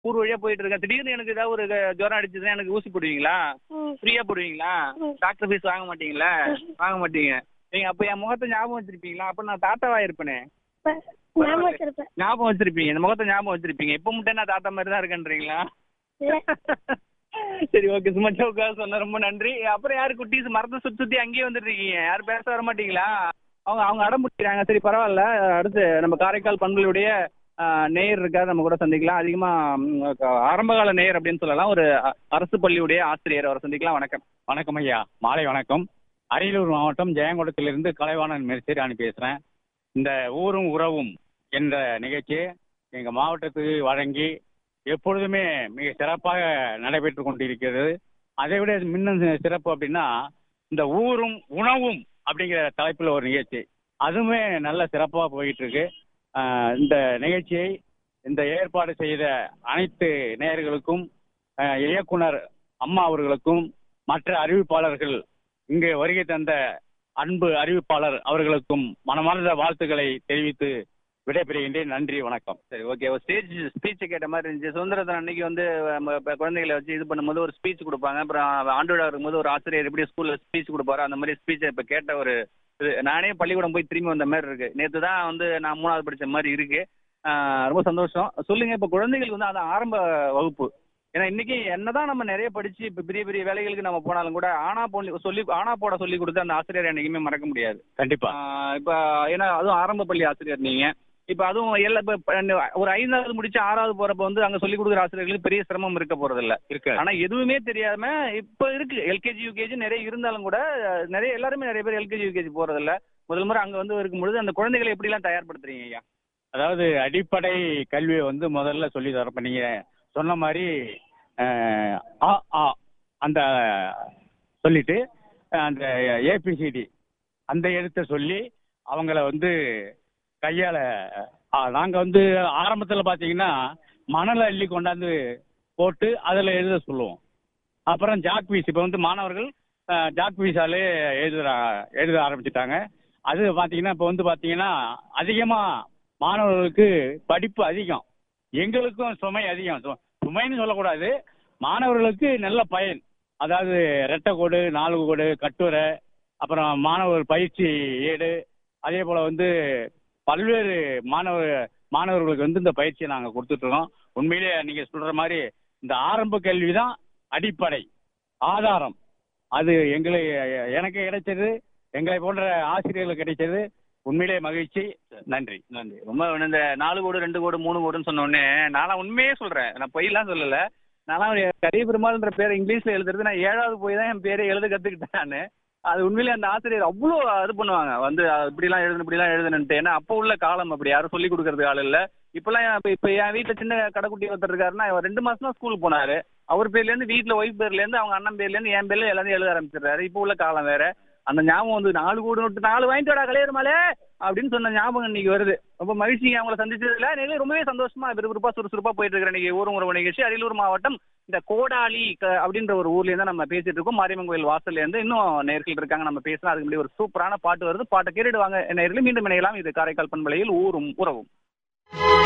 ஊர் வழியா போயிட்டு இருக்கேன் திடீர்னு எனக்கு ஏதாவது ஒரு க- ஜுரம் அடிச்சதுன்னா எனக்கு ஊசி போடுவீங்களா ம். ஃப்ரீயா போடுவீங்களா ம். டாக்டர் ஃபீஸ் வாங்க மாட்டீங்களா வாங்க மாட்டீங்க நீங்க அப்ப என் முகத்தை ஞாபகம் வச்சிருப்பீங்களா அப்ப நான் தாத்தாவா இருப்பேனே ப- ஞாபகம் வச்சிருப்பேன் ஞாபகம் வச்சிருப்பீங்க இந்த முகத்தை ஞாபகம் வச்சிருப்பீங்க இப்ப மட்டும் நான் தாத்தா மாதிரி தான் இருக்கேன்றீங்களா இல்ல. சரி ஓகே சும்மா ஜோக்கா சொன்ன ரொம்ப நன்றி அப்புறம் யாரு குட்டீஸ் மரத்தை சுத்தி சுத்தி அங்கேயே வந்துட்டு இருக்கீங்க யாரும் பேச வர மாட்டீங்களா அவங்க அவங்க அடம் பிடிக்கிறாங்க சரி பரவாயில்ல அடுத்து நம்ம காரைக்கால் பண்புகளுடைய நேயர் இருக்கா நம்ம கூட சந்திக்கலாம் அதிகமா ம், க- ஆரம்பகால நேயர் அப்படின்னு சொல்லலாம் ஒரு அ- அரசு பள்ளியுடைய ஆசிரியர் அவரை சந்திக்கலாம் வணக்கம் வணக்கம் ஐயா மாலை வணக்கம் அரியலூர் மாவட்டம் ஜெயங்கொண்டத்திலிருந்து கலைவாணன் மெர்சிராணி பேசுகிறேன் இந்த ஊரும் உறவும் என்ற நிகழ்ச்சி எங்கள் மாவட்டத்துக்கு வழங்கி எப்பொழுதுமே மிக சிறப்பாக நடைபெற்று கொண்டிருக்கிறது அதை விட மின்னும் சிறப்பு அப்படின்னா இந்த ஊரும் உணவும் அப்படிங்கிற தலைப்பில் ஒரு நிகழ்ச்சி அதுவுமே நல்ல சிறப்பாக போயிட்டு இருக்கு ஆஹ் இந்த நிகழ்ச்சியை இந்த ஏற்பாடு செய்த அனைத்து நேயர்களுக்கும் ஆஹ் இயக்குனர் அம்மா அவர்களுக்கும் மற்ற அறிவிப்பாளர்கள் இங்கு வருகை தந்த அன்பு அறிவிப்பாளர் அவர்களுக்கும் மனமார்ந்த வாழ்த்துக்களை தெரிவித்து விடைபெறுகின்றேன் நன்றி வணக்கம் சரி ஓகே ஒரு ஸ்டேஜ் ஸ்பீச் கேட்ட மாதிரி இருந்துச்சு சுதந்திர தினம் அன்னைக்கு வந்து நம்ம இப்ப குழந்தைகளை வச்சு இது பண்ணும்போது ஒரு ஸ்பீச் கொடுப்பாங்க அப்புறம் ஆண்டு விழா இருக்கும்போது ஒரு ஆசிரியர் எப்படி ஸ்கூல்ல ஸ்பீச் கொடுப்பாரு அந்த மாதிரி ஸ்பீச் இப்ப கேட்ட ஒரு இது நானே பள்ளிக்கூடம் போய் திரும்பி வந்த மாதிரி இருக்கு நேத்து தான் வந்து நான் மூணாவது படிச்ச மாதிரி இருக்கு ஆஹ் ரொம்ப சந்தோஷம் சொல்லுங்க இப்ப குழந்தைகளுக்கு வந்து அது ஆரம்ப வகுப்பு ஏன்னா இன்னைக்கு என்னதான் நம்ம நிறைய படிச்சு இப்ப பெரிய பெரிய வேலைகளுக்கு நம்ம போனாலும் கூட ஆனா போலி சொல்லி ஆனா போட சொல்லி கொடுத்து அந்த ஆசிரியர் என்னைக்குமே மறக்க முடியாது கண்டிப்பா ஆஹ் இப்ப ஏன்னா அதுவும் ஆரம்ப பள்ளி ஆசிரியர் நீங்க இப்ப அதுவும் எல்லா இப்ப இப்ப ஒரு ஐந்தாவது முடிச்சு ஆறாவது போறப்ப வந்து அங்க சொல்லி கொடுக்குற ஆசிரியர்களுக்கு பெரிய சிரமம் இருக்க போறது இல்ல இருக்கு ஆனா எதுவுமே தெரியாம இப்ப இருக்கு எல்கேஜி யூகேஜி நிறைய இருந்தாலும் கூட அஹ், நிறைய எல்லாருமே நிறைய பேர் எல்கேஜி யூகேஜி போறது இல்ல முதல் முறை அங்க வந்து இருக்கும்பொழுது அந்த குழந்தைகளை எப்படி எல்லாம் தயார்படுத்துறீங்க ஐயா அதாவது அடிப்படை கல்வியை வந்து முதல்ல சொல்லி தரப்ப நீங்க சொன்ன மாதிரி அஹ், ஆ ஆ அந்த சொல்லிட்டு அஹ், அந்த ஏபிசிடி அந்த எழுத்தை சொல்லி அவங்கள வந்து கையால ஆ, நாங்க வந்து ஆரம்பத்தில் பார்த்தீங்கன்னா மணலை அள்ளி கொண்டாந்து போட்டு அதில் எழுத சொல்லுவோம் அப்புறம் ஜாக் பீஸ் இப்போ வந்து மாணவர்கள் அஹ், ஜாக் பீஸாலே எழுத எழுத ஆரம்பிச்சிட்டாங்க அது பார்த்தீங்கன்னா இப்போ வந்து பார்த்தீங்கன்னா அதிகமாக மாணவர்களுக்கு படிப்பு அதிகம் எங்களுக்கும் சுமை அதிகம் சு- சுமைன்னு சொல்லக்கூடாது மாணவர்களுக்கு நல்ல பயன் அதாவது ரெட்டை கோடு நான்கு கோடு கட்டுரை அப்புறம் மாணவர் பயிற்சி ஏடு அதே போல் வந்து பல்வேறு மாணவர் மாணவர்களுக்கு வந்து இந்த பயிற்சியை நாங்கள் கொடுத்துட்ருக்கோம் உண்மையிலே நீங்கள் சொல்கிற மாதிரி இந்த ஆரம்ப கல்வி தான் அடிப்படை ஆதாரம் அது எங்களை எனக்கு கிடைச்சது எங்களை போன்ற ஆசிரியர்களுக்கு கிடைச்சது உண்மையிலே மகிழ்ச்சி நன்றி நன்றி ரொம்ப இந்த நாலு கோடு ரெண்டு கோடு மூணு கோடுன்னு சொன்ன உடனே நான் உண்மையே சொல்றேன் நான் பொய்லாம் சொல்லல நான்லாம் கரிய பெருமாள்ன்ற பேரை இங்கிலீஷ்ல எழுதுறது நான் ஏழாவது போய் தான் என் பேரை எழுத கத்துக்கிட்டேன் நானு அது உண்மையிலே அந்த ஆசிரியர் அவ்வளோ இது பண்ணுவாங்க வந்து அஹ், இப்படிலாம் எழுதணும் இப்படிலாம் எழுதணுன்ட்டு ஏன்னா அப்போ உள்ள காலம் அப்படி யாரும் சொல்லி கொடுக்கறது ஆள் இல்ல இப்பெல்லாம் இப்ப இப்ப என் வீட்டுல சின்ன கடைக்குட்டி ஒருத்தர் இருக்காருன்னா இவர் ரெண்டு மாசம் தான் ஸ்கூல் போனாரு அவர் பேர்ல இருந்து வீட்டுல ஒய்ஃப் பேர்ல இருந்து அவங்க அண்ணன் பேர்ல இருந்து என் பேர்ல எல்லாத்தையும் எழுத ஆரம்பிச்சிடுறாரு இப்போ உள்ள காலம் வேற அந்த ஞாபகம் வந்து நாலு கூடு நோட்டு நாலு வாங்கிட்டு வாடா கலையருமாலே அப்படின்னு சொன்ன ஞாபகம் இன்னைக்கு வருது ரொம்ப மகிழ்ச்சிங்க அவங்கள சந்திச்சதுல எனக்கு ரொம்பவே சந்தோஷமா விறுவிறுப்பா சுறுசுறுப்பா போயிட்டு இருக்கிற இன்னைக்கு ஊரும் உறவு நிகழ்ச்சி அரியலூர் மாவட்டம் இந்த கோடாலி க- அப்படின்ற ஒரு ஊர்ல இருந்து நம்ம பேசிட்டு இருக்கோம் மாரியம்மன் கோயில் வாசல்ல இருந்து இன்னும் நேர்கள் இருக்காங்க நம்ம பேசலாம் அதுக்கு முன்னாடி ஒரு சூப்பரான பாட்டு வருது பாட்டை கேட்டுடுவாங்க நேரில் மீண்டும் இணையலாம் இது காரைக்கால் பண்பலையில் ஊரும் உறவும்